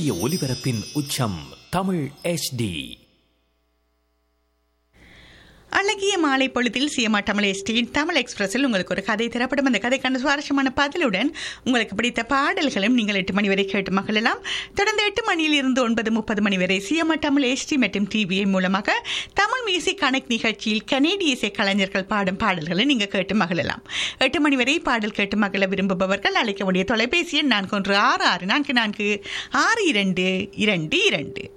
சூரிய ஒளிபரப்பின் உச்சம் தமிழ் HD அழகிய மாலை பொழுதில் சிஎம்ஆ தமிழ் எஸ்டியின் தமிழ் எக்ஸ்பிரஸில் உங்களுக்கு ஒரு கதை திறப்படும் அந்த கதைக்கான சுவாரஸ்யமான பதிலுடன் உங்களுக்கு பிடித்த பாடல்களும் நீங்கள் எட்டு மணி வரை கேட்டு மகிழலாம் தொடர்ந்து எட்டு மணியில் இருந்து ஒன்பது முப்பது மணி வரை சிஎம்ஆ தமிழ் எஸ்டி மற்றும் டிவிஐ மூலமாக தமிழ் மியூசிக் கனெக்ட் நிகழ்ச்சியில் கனேடிய இசை கலைஞர்கள் பாடும் பாடல்களை நீங்கள் கேட்டு மகிழலாம் எட்டு மணி வரை பாடல் கேட்டு மகிழ விரும்புபவர்கள் அழைக்க வேண்டிய தொலைபேசி எண் நான்கு ஒன்று ஆறு ஆறு நான்கு நான்கு ஆறு இரண்டு இரண்டு இரண்டு